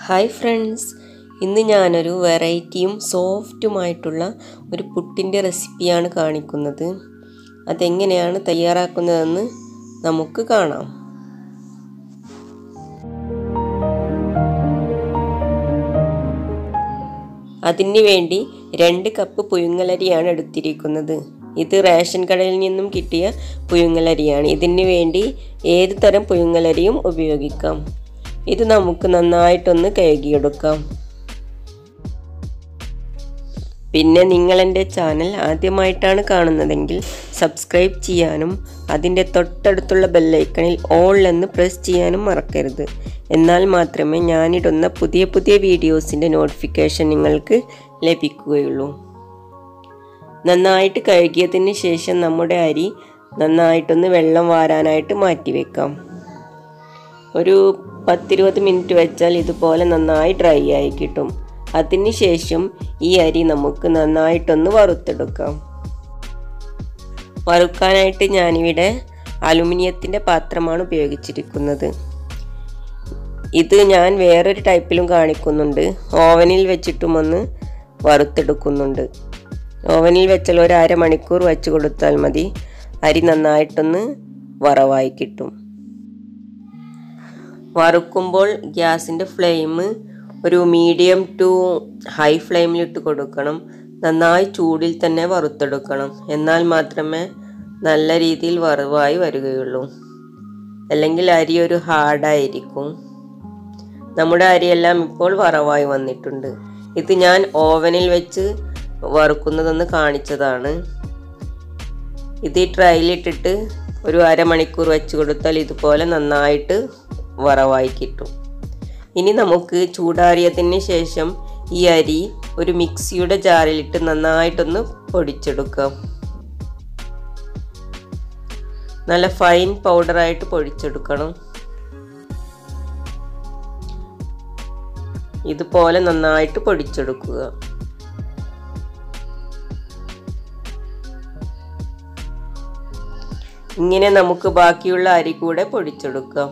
hi friends ഇന്ന് ഞാനൊരു വെറൈറ്റിയും സോഫ്റ്റുമായിട്ടുള്ള ഒരു പുട്ടിൻ്റെ റെസിപ്പിയാണ് കാണിക്കുന്നത് അതെങ്ങനെയാണ് തയ്യാറാക്കുന്നതെന്ന് നമുക്ക് കാണാം അതിന് വേണ്ടി രണ്ട് കപ്പ് പുഴുങ്ങലരിയാണ് എടുത്തിരിക്കുന്നത് ഇത് റേഷൻ കടയിൽ നിന്നും കിട്ടിയ പുഴുങ്ങലരിയാണ് ഇതിന് വേണ്ടി ഏത് തരം പുഴുങ്ങലരിയും ഉപയോഗിക്കാം ഇത് നമുക്ക് നന്നായിട്ടൊന്ന് കഴുകിയെടുക്കാം പിന്നെ നിങ്ങൾ എൻ്റെ ചാനൽ ആദ്യമായിട്ടാണ് കാണുന്നതെങ്കിൽ സബ്സ്ക്രൈബ് ചെയ്യാനും അതിൻ്റെ തൊട്ടടുത്തുള്ള ബെല്ലൈക്കണിൽ ഓൾ എന്ന് പ്രസ് ചെയ്യാനും മറക്കരുത് എന്നാൽ മാത്രമേ ഞാനിടുന്ന പുതിയ പുതിയ വീഡിയോസിൻ്റെ നോട്ടിഫിക്കേഷൻ നിങ്ങൾക്ക് ലഭിക്കുകയുള്ളൂ നന്നായിട്ട് കഴുകിയതിന് ശേഷം നമ്മുടെ അരി നന്നായിട്ടൊന്ന് വെള്ളം വാരാനായിട്ട് മാറ്റി വെക്കാം ഒരു പത്തിരുപത് മിനിറ്റ് വെച്ചാൽ ഇതുപോലെ നന്നായി ഡ്രൈ ആയി കിട്ടും അതിനുശേഷം ഈ അരി നമുക്ക് നന്നായിട്ടൊന്ന് വറുത്തെടുക്കാം വറുക്കാനായിട്ട് ഞാനിവിടെ അലുമിനിയത്തിൻ്റെ പാത്രമാണ് ഉപയോഗിച്ചിരിക്കുന്നത് ഇത് ഞാൻ വേറൊരു ടൈപ്പിലും കാണിക്കുന്നുണ്ട് ഓവനിൽ വെച്ചിട്ടും ഒന്ന് വറുത്തെടുക്കുന്നുണ്ട് ഓവനിൽ വെച്ചാൽ ഒരു അരമണിക്കൂർ വെച്ച് കൊടുത്താൽ മതി അരി നന്നായിട്ടൊന്ന് വറവായി കിട്ടും വറുക്കുമ്പോൾ ഗ്യാസിൻ്റെ ഫ്ലെയിം ഒരു മീഡിയം ടു ഹൈ ഫ്ലെയിമിലിട്ട് കൊടുക്കണം നന്നായി ചൂടിൽ തന്നെ വറുത്തെടുക്കണം എന്നാൽ മാത്രമേ നല്ല രീതിയിൽ വറവായി വരികയുള്ളൂ അല്ലെങ്കിൽ അരി ഒരു ഹാർഡായിരിക്കും നമ്മുടെ അരിയെല്ലാം ഇപ്പോൾ വറവായി വന്നിട്ടുണ്ട് ഇത് ഞാൻ ഓവനിൽ വെച്ച് വറുക്കുന്നതെന്ന് കാണിച്ചതാണ് ഇത് ഈ ട്രൈലിട്ടിട്ട് ഒരു അരമണിക്കൂർ വെച്ച് കൊടുത്താൽ ഇതുപോലെ നന്നായിട്ട് വറവായി കിട്ടും ഇനി നമുക്ക് ചൂടാറിയതിന് ശേഷം ഈ അരി ഒരു മിക്സിയുടെ ജാറിലിട്ട് നന്നായിട്ടൊന്ന് പൊടിച്ചെടുക്കാം നല്ല ഫൈൻ പൗഡറായിട്ട് പൊടിച്ചെടുക്കണം ഇതുപോലെ നന്നായിട്ട് പൊടിച്ചെടുക്കുക ഇങ്ങനെ നമുക്ക് ബാക്കിയുള്ള അരി കൂടെ പൊടിച്ചെടുക്കാം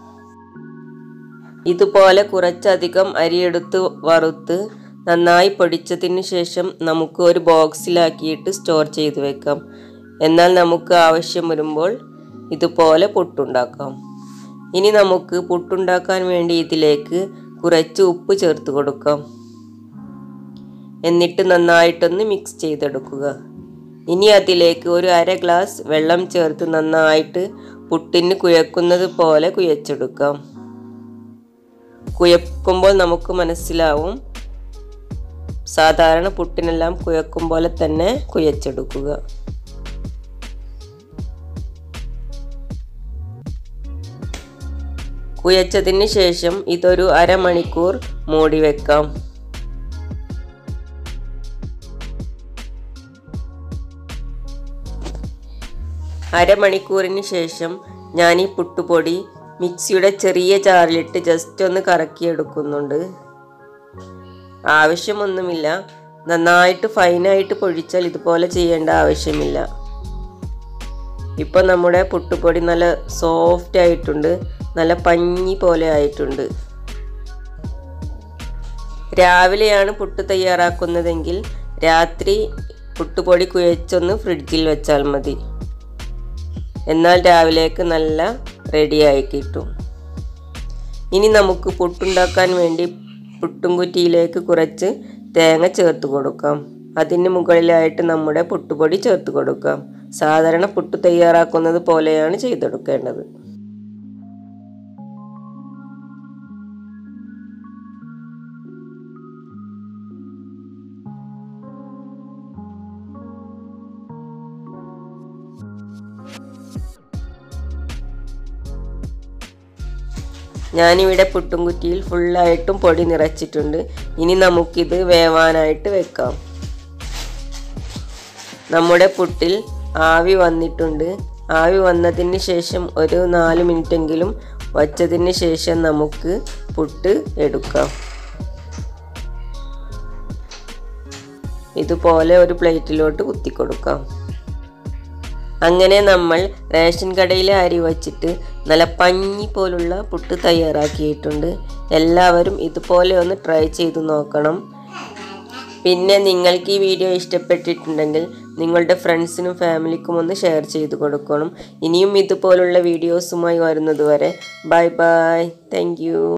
ഇതുപോലെ കുറച്ചധികം അരിയെടുത്ത് വറുത്ത് നന്നായി പൊടിച്ചതിന് ശേഷം നമുക്ക് ഒരു ബോക്സിലാക്കിയിട്ട് സ്റ്റോർ ചെയ്ത് വെക്കാം എന്നാൽ നമുക്ക് ആവശ്യം വരുമ്പോൾ ഇതുപോലെ പുട്ടുണ്ടാക്കാം ഇനി നമുക്ക് പുട്ടുണ്ടാക്കാൻ വേണ്ടി ഇതിലേക്ക് കുറച്ച് ഉപ്പ് ചേർത്ത് കൊടുക്കാം എന്നിട്ട് നന്നായിട്ടൊന്ന് മിക്സ് ചെയ്തെടുക്കുക ഇനി അതിലേക്ക് ഒരു അര ഗ്ലാസ് വെള്ളം ചേർത്ത് നന്നായിട്ട് പുട്ടിന് കുഴക്കുന്നത് പോലെ കുഴച്ചെടുക്കാം കുഴക്കുമ്പോൾ നമുക്ക് മനസ്സിലാവും സാധാരണ പുട്ടിനെല്ലാം കുഴക്കും പോലെ തന്നെ കുഴച്ചെടുക്കുക കുഴച്ചതിന് ശേഷം ഇതൊരു അരമണിക്കൂർ മൂടി വെക്കാം അരമണിക്കൂറിന് ശേഷം ഞാൻ ഈ പുട്ടുപൊടി മിക്സിയുടെ ചെറിയ ജാറിലിട്ട് ജസ്റ്റ് ഒന്ന് കറക്കിയെടുക്കുന്നുണ്ട് ആവശ്യമൊന്നുമില്ല നന്നായിട്ട് ഫൈനായിട്ട് പൊഴിച്ചാൽ ഇതുപോലെ ചെയ്യേണ്ട ആവശ്യമില്ല ഇപ്പോൾ നമ്മുടെ പുട്ടുപൊടി നല്ല സോഫ്റ്റ് ആയിട്ടുണ്ട് നല്ല പഞ്ഞി പോലെ ആയിട്ടുണ്ട് രാവിലെയാണ് പുട്ട് തയ്യാറാക്കുന്നതെങ്കിൽ രാത്രി പുട്ടുപൊടി കുഴച്ചൊന്ന് ഫ്രിഡ്ജിൽ വെച്ചാൽ മതി എന്നാൽ രാവിലേക്ക് നല്ല റെഡിയായി കിട്ടും ഇനി നമുക്ക് പുട്ടുണ്ടാക്കാൻ വേണ്ടി പുട്ടുംകുറ്റിയിലേക്ക് കുറച്ച് തേങ്ങ ചേർത്ത് കൊടുക്കാം അതിന് മുകളിലായിട്ട് നമ്മുടെ പുട്ടുപൊടി ചേർത്ത് കൊടുക്കാം സാധാരണ പുട്ട് തയ്യാറാക്കുന്നത് പോലെയാണ് ചെയ്തെടുക്കേണ്ടത് ഞാനിവിടെ പുട്ടുംകുറ്റിയിൽ ഫുള്ളായിട്ടും പൊടി നിറച്ചിട്ടുണ്ട് ഇനി നമുക്കിത് വേവാനായിട്ട് വെക്കാം നമ്മുടെ പുട്ടിൽ ആവി വന്നിട്ടുണ്ട് ആവി വന്നതിന് ശേഷം ഒരു നാല് മിനിറ്റെങ്കിലും വച്ചതിന് ശേഷം നമുക്ക് പുട്ട് എടുക്കാം ഇതുപോലെ ഒരു പ്ലേറ്റിലോട്ട് കുത്തിക്കൊടുക്കാം അങ്ങനെ നമ്മൾ റേഷൻ കടയിലെ അരി വച്ചിട്ട് നല്ല പഞ്ഞി പോലുള്ള പുട്ട് തയ്യാറാക്കിയിട്ടുണ്ട് എല്ലാവരും ഇതുപോലെ ഒന്ന് ട്രൈ ചെയ്ത് നോക്കണം പിന്നെ നിങ്ങൾക്ക് ഈ വീഡിയോ ഇഷ്ടപ്പെട്ടിട്ടുണ്ടെങ്കിൽ നിങ്ങളുടെ ഫ്രണ്ട്സിനും ഫാമിലിക്കും ഒന്ന് ഷെയർ ചെയ്ത് കൊടുക്കണം ഇനിയും ഇതുപോലുള്ള വീഡിയോസുമായി വരുന്നത് വരെ ബൈ ബൈ താങ്ക്